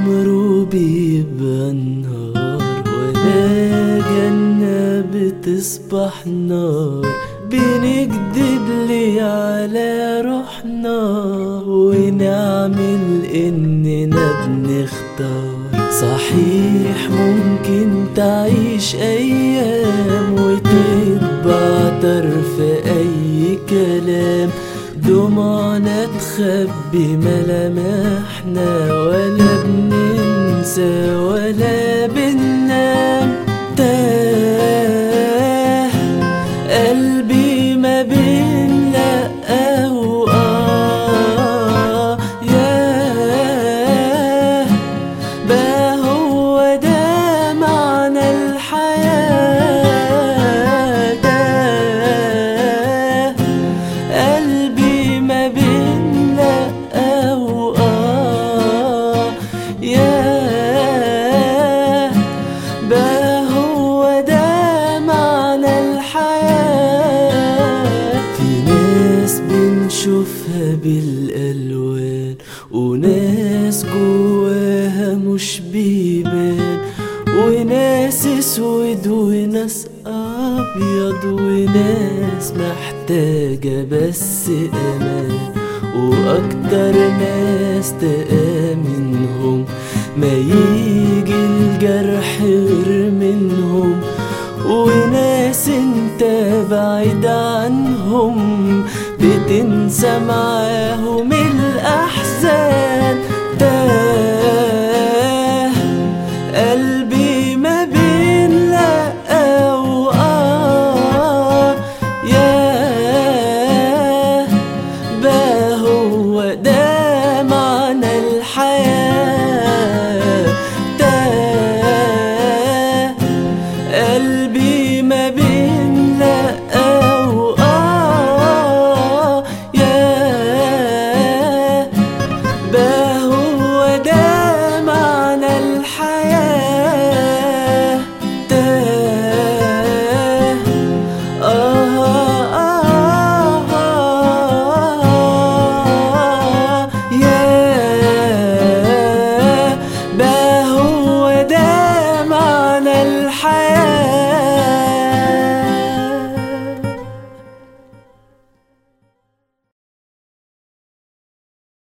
عمره بيبقى نهار ولا جنة بتصبح نار بنكدب لي على روحنا ونعمل اننا بنختار صحيح ممكن تعيش ايام وتتبع طرف اي كلام دموعنا تخبي ملامحنا ولا بننسى ولا بننام تاه قلبي ما بين لأ وآه ياه بقى هو ده معنى الحياة تاه قلبي ما بين لأ وآه ياه بقى هو ده معنى الحياة في ناس بنشوفها بالألوان وناس جواها مش بيبان وناس اسود وناس ابيض وناس محتاجة بس امان واكتر ناس تآمنهم ما يجي الجرح غير منهم وناس انت بعيد عنهم بتنسى معاهم